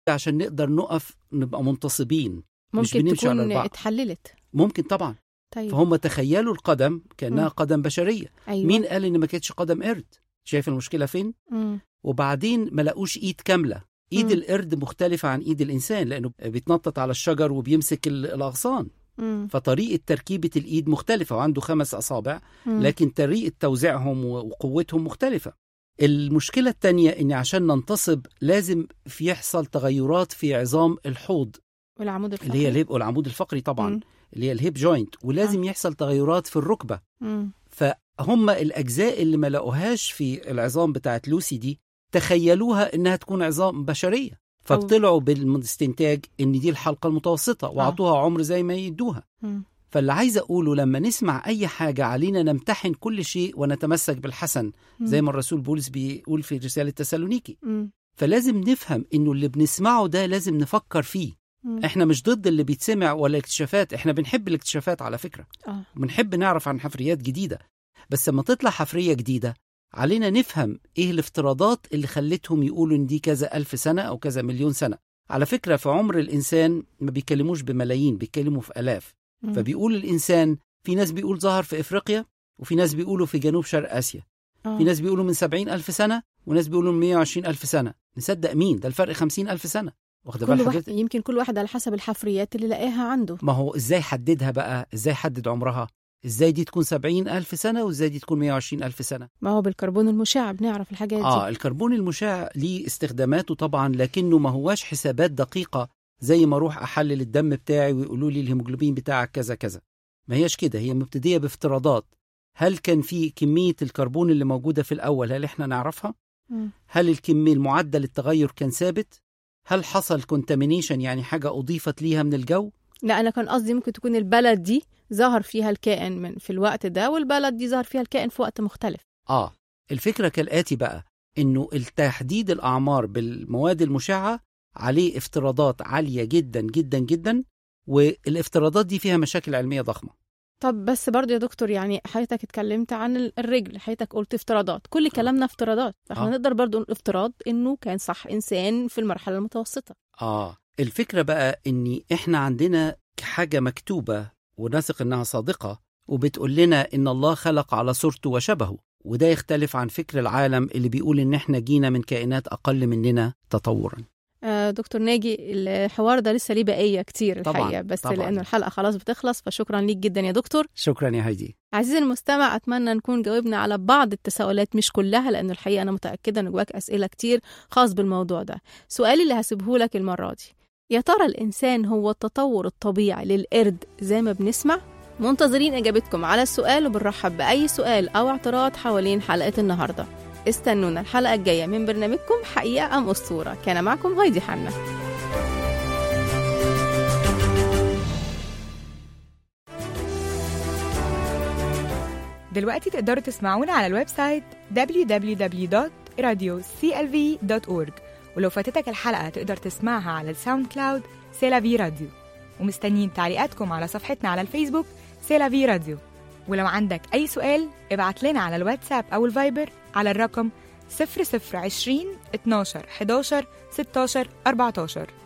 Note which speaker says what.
Speaker 1: عشان نقدر نقف نبقى منتصبين مش
Speaker 2: ممكن
Speaker 1: بنمشي على
Speaker 2: تكون
Speaker 1: أربعة.
Speaker 2: اتحللت
Speaker 1: ممكن طبعا
Speaker 2: طيب
Speaker 1: فهم تخيلوا القدم كانها
Speaker 2: مم.
Speaker 1: قدم بشريه
Speaker 2: أيوة.
Speaker 1: مين قال ان ما كانتش قدم قرد شايف المشكله فين
Speaker 2: مم.
Speaker 1: وبعدين ما لقوش ايد كامله ايد
Speaker 2: مم.
Speaker 1: القرد مختلفه عن ايد الانسان لانه بيتنطط على الشجر وبيمسك ال- الاغصان
Speaker 2: مم.
Speaker 1: فطريقه تركيبه الايد مختلفه وعنده خمس اصابع
Speaker 2: مم.
Speaker 1: لكن طريقه توزيعهم و- وقوتهم مختلفه المشكله الثانيه ان عشان ننتصب لازم في يحصل تغيرات في عظام الحوض
Speaker 2: والعمود الفقري
Speaker 1: اللي هي الهيب والعمود الفقري طبعا
Speaker 2: مم.
Speaker 1: اللي هي الهيب جوينت ولازم يحصل تغيرات في الركبه
Speaker 2: مم.
Speaker 1: فهم الاجزاء اللي ما لقوهاش في العظام بتاعت لوسي دي تخيلوها انها تكون عظام بشريه فطلعوا بالاستنتاج ان دي الحلقه المتوسطه واعطوها عمر زي ما يدوها
Speaker 2: مم.
Speaker 1: فاللي عايز اقوله لما نسمع اي حاجه علينا نمتحن كل شيء ونتمسك بالحسن
Speaker 2: مم.
Speaker 1: زي ما الرسول بولس بيقول في رساله تسالونيكي
Speaker 2: مم.
Speaker 1: فلازم نفهم انه اللي بنسمعه ده لازم نفكر فيه
Speaker 2: مم.
Speaker 1: احنا مش ضد اللي بيتسمع ولا الاكتشافات احنا بنحب الاكتشافات على فكره
Speaker 2: اه
Speaker 1: بنحب نعرف عن حفريات جديدة بس لما تطلع حفرية جديدة علينا نفهم ايه الافتراضات اللي خلتهم يقولوا ان دي كذا ألف سنة أو كذا مليون سنة على فكرة في عمر الإنسان ما بيكلموش بملايين بيتكلموا في آلاف
Speaker 2: مم.
Speaker 1: فبيقول الإنسان في ناس بيقول ظهر في إفريقيا وفي ناس بيقولوا في جنوب شرق آسيا
Speaker 2: آه.
Speaker 1: في ناس بيقولوا من سبعين ألف سنة وناس بيقولوا من مية وعشرين ألف سنة نصدق مين ده الفرق خمسين ألف سنة واخد
Speaker 2: كل
Speaker 1: بال
Speaker 2: واحد
Speaker 1: حضرتك
Speaker 2: يمكن كل واحد على حسب الحفريات اللي لقاها عنده
Speaker 1: ما هو ازاي حددها بقى ازاي حدد عمرها ازاي دي تكون سبعين ألف سنة وازاي دي تكون مية وعشرين ألف سنة
Speaker 2: ما هو بالكربون المشع بنعرف الحاجات
Speaker 1: اه
Speaker 2: دي
Speaker 1: الكربون المشع ليه استخداماته طبعا لكنه ما هواش حسابات دقيقة زي ما اروح احلل الدم بتاعي ويقولوا لي الهيموجلوبين بتاعك كذا كذا ما هياش كده هي مبتدية بافتراضات هل كان في كمية الكربون اللي موجودة في الأول هل احنا نعرفها؟
Speaker 2: مم.
Speaker 1: هل الكمية المعدل التغير كان ثابت؟ هل حصل كونتامينيشن يعني حاجة أضيفت ليها من الجو؟
Speaker 2: لا انا كان قصدي ممكن تكون البلد دي ظهر فيها الكائن من في الوقت ده والبلد دي ظهر فيها الكائن في وقت مختلف
Speaker 1: آه الفكرة كالآتي بقى إنه التحديد الأعمار بالمواد المشعة عليه افتراضات عالية جدا جدا جدا والافتراضات دي فيها مشاكل علمية ضخمة
Speaker 2: طب بس برضه يا دكتور يعني حضرتك اتكلمت عن ال- الرجل حضرتك قلت افتراضات كل كلامنا افتراضات فاحنا
Speaker 1: آه.
Speaker 2: نقدر برضه نقول افتراض انه كان صح انسان في المرحله المتوسطه
Speaker 1: آه الفكرة بقى إن إحنا عندنا حاجة مكتوبة ونثق إنها صادقة وبتقول لنا إن الله خلق على صورته وشبهه وده يختلف عن فكر العالم اللي بيقول إن إحنا جينا من كائنات أقل مننا تطورا
Speaker 2: آه دكتور ناجي الحوار ده لسه ليه بقيه كتير
Speaker 1: طبعاً،
Speaker 2: الحقيقه بس
Speaker 1: طبعاً.
Speaker 2: لانه الحلقه خلاص بتخلص فشكرا ليك جدا يا دكتور
Speaker 1: شكرا يا هايدي
Speaker 2: عزيزي المستمع اتمنى نكون جاوبنا على بعض التساؤلات مش كلها لانه الحقيقه انا متاكده ان جواك اسئله كتير خاص بالموضوع ده سؤالي اللي هسيبه لك المره دي يا ترى الانسان هو التطور الطبيعي للقرد زي ما بنسمع منتظرين اجابتكم على السؤال وبنرحب باي سؤال او اعتراض حوالين حلقه النهارده استنونا الحلقه الجايه من برنامجكم حقيقه ام اسطوره كان معكم هايدي حنا
Speaker 3: دلوقتي تقدروا تسمعونا على الويب سايت www.radioclv.org ولو فاتتك الحلقة تقدر تسمعها على الساوند كلاود سيلافي راديو ومستنيين تعليقاتكم على صفحتنا على الفيسبوك سيلافي راديو ولو عندك أي سؤال ابعت لنا على الواتساب أو الفايبر على الرقم 0020 12 11 16 14